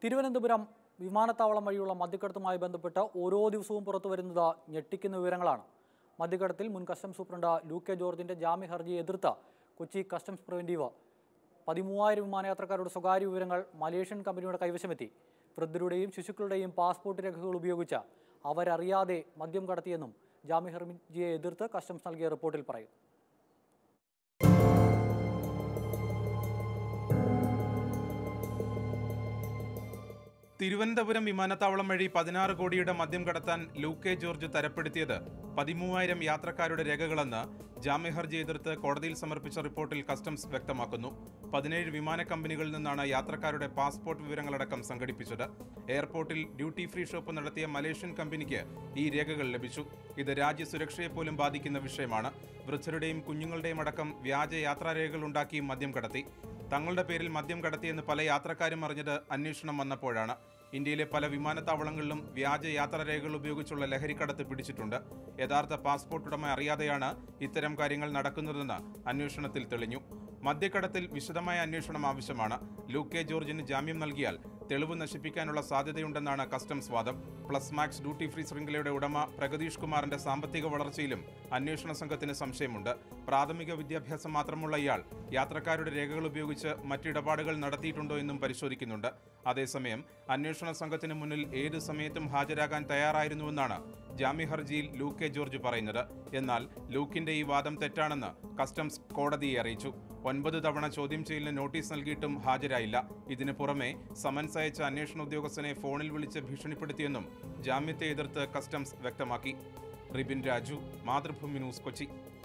തിരുവനന്തപുരം വിമാനത്താവളം വഴിയുള്ള മദ്യക്കടത്തുമായി ബന്ധപ്പെട്ട് ഓരോ ദിവസവും പുറത്തു വരുന്നത് ഞെട്ടിക്കുന്ന വിവരങ്ങളാണ് മദ്യക്കടത്തിൽ മുൻ കസ്റ്റംസ് സൂപ്രണ്ട് ലു കെ ജോർജിന്റെ ജാമ്യ ഹർജിയെ എതിർത്ത കൊച്ചി കസ്റ്റംസ് പ്രിവന്റീവ് പതിമൂവായിരം വിമാനയാത്രക്കാരുടെ സ്വകാര്യ വിവരങ്ങൾ മലേഷ്യൻ കമ്പനിയുടെ കൈവശമെത്തി വൃദ്ധരുടെയും ശിശുക്കളുടെയും പാസ്പോർട്ട് രേഖകൾ ഉപയോഗിച്ച് അവരറിയാതെ മദ്യം കടത്തിയെന്നും ജാമ്യ ഹർജിയെ എതിർത്ത് കസ്റ്റംസ് നൽകിയ റിപ്പോർട്ടിൽ പറയും തിരുവനന്തപുരം വിമാനത്താവളം വഴി പതിനാറ് കോടിയുടെ മദ്യം കടത്താൻ ലൂക്കെ ജോർജ് തരപ്പെടുത്തിയത് പതിമൂവായിരം യാത്രക്കാരുടെ രേഖകളെന്ന് ജാമ്യ ഹർജി എതിർത്ത് കോടതിയിൽ സമർപ്പിച്ച റിപ്പോർട്ടിൽ കസ്റ്റംസ് വ്യക്തമാക്കുന്നു പതിനേഴ് വിമാന കമ്പനികളിൽ നിന്നാണ് യാത്രക്കാരുടെ പാസ്പോർട്ട് വിവരങ്ങളടക്കം സംഘടിപ്പിച്ചത് എയർപോർട്ടിൽ ഡ്യൂട്ടി ഫ്രീ ഷോപ്പ് നടത്തിയ മലേഷ്യൻ കമ്പനിക്ക് ഈ രേഖകൾ ലഭിച്ചു ഇത് രാജ്യസുരക്ഷയെ പോലും ബാധിക്കുന്ന വിഷയമാണ് വൃദ്ധരുടെയും കുഞ്ഞുങ്ങളുടെയും അടക്കം വ്യാജ യാത്രാരേഖകൾ ഉണ്ടാക്കി മദ്യം കടത്തി തങ്ങളുടെ പേരിൽ മദ്യം കടത്തിയെന്ന് പല യാത്രക്കാരും അറിഞ്ഞത് അന്വേഷണം വന്നപ്പോഴാണ് ഇന്ത്യയിലെ പല വിമാനത്താവളങ്ങളിലും വ്യാജ യാത്രാരേഖകൾ ഉപയോഗിച്ചുള്ള ലഹരിക്കടത്ത് പിടിച്ചിട്ടുണ്ട് യഥാർത്ഥ പാസ്പോർട്ട് ഉടമ അറിയാതെയാണ് ഇത്തരം കാര്യങ്ങൾ നടക്കുന്നതെന്ന് അന്വേഷണത്തിൽ തെളിഞ്ഞു മദ്യക്കടത്തിൽ വിശദമായ അന്വേഷണം ആവശ്യമാണ് ലൂക്കെ ജോർജിന് ജാമ്യം നൽകിയാൽ തെളിവ് നശിപ്പിക്കാനുള്ള സാധ്യതയുണ്ടെന്നാണ് കസ്റ്റംസ് വാദം പ്ലസ് മാക്സ് ഡ്യൂട്ടി ഫ്രീ ശൃംഖലയുടെ ഉടമ പ്രഗതീഷ് കുമാറിന്റെ സാമ്പത്തിക വളർച്ചയിലും അന്വേഷണ സംഘത്തിന് സംശയമുണ്ട് പ്രാഥമിക വിദ്യാഭ്യാസം മാത്രമുള്ള ഇയാൾ യാത്രക്കാരുടെ രേഖകൾ ഉപയോഗിച്ച് മറ്റിടപാടുകൾ നടത്തിയിട്ടുണ്ടോ എന്നും പരിശോധിക്കുന്നുണ്ട് അതേസമയം അന്വേഷണ സംഘത്തിന് മുന്നിൽ ഏത് സമയത്തും ഹാജരാകാൻ തയ്യാറായിരുന്നുവെന്നാണ് ജാമ്യ ഹർജിയിൽ ലൂക്കെ ജോർജ് പറയുന്നത് എന്നാൽ ലൂക്കിന്റെ ഈ വാദം തെറ്റാണെന്ന് കസ്റ്റംസ് കോടതിയെ അറിയിച്ചു ഒൻപത് തവണ ചോദ്യം ചെയ്യലിന് നോട്ടീസ് നൽകിയിട്ടും ഹാജരായില്ല ഇതിനു പുറമെ സമൻസ് അയച്ച അന്വേഷണ ഉദ്യോഗസ്ഥനെ ഫോണിൽ വിളിച്ച് ഭീഷണിപ്പെടുത്തിയെന്നും ജാമ്യത്തെ എതിർത്ത് കസ്റ്റംസ് വ്യക്തമാക്കി റിബിൻ രാജു മാതൃഭൂമി ന്യൂസ് കൊച്ചി